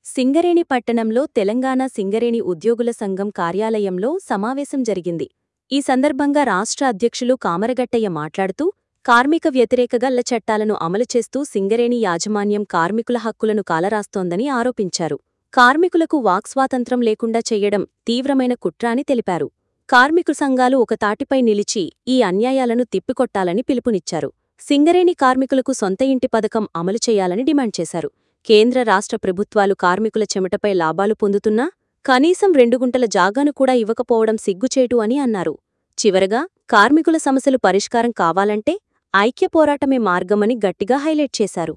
సింగరేణి పట్టణంలో తెలంగాణ సింగరేణి ఉద్యోగుల సంఘం కార్యాలయంలో సమావేశం జరిగింది ఈ సందర్భంగా రాష్ట్ర అధ్యక్షులు కామరగట్టయ్య మాట్లాడుతూ కార్మిక వ్యతిరేక గల్ల చట్టాలను అమలు చేస్తూ సింగరేణి యాజమాన్యం కార్మికుల హక్కులను కాలరాస్తోందని ఆరోపించారు కార్మికులకు వాక్స్వాతంత్రం లేకుండా చెయ్యడం తీవ్రమైన కుట్ర అని తెలిపారు కార్మికు సంఘాలు ఒక తాటిపై నిలిచి ఈ అన్యాయాలను తిప్పికొట్టాలని పిలుపునిచ్చారు సింగరేణి కార్మికులకు సొంత ఇంటి పథకం అమలు చేయాలని డిమాండ్ చేశారు కేంద్ర రాష్ట్ర ప్రభుత్వాలు కార్మికుల చెమటపై లాభాలు పొందుతున్నా కనీసం రెండు గుంటల జాగాను కూడా ఇవ్వకపోవడం సిగ్గుచేటు అని అన్నారు చివరగా కార్మికుల సమస్యలు పరిష్కారం కావాలంటే ఐక్య పోరాటమే మార్గమని గట్టిగా హైలైట్ చేశారు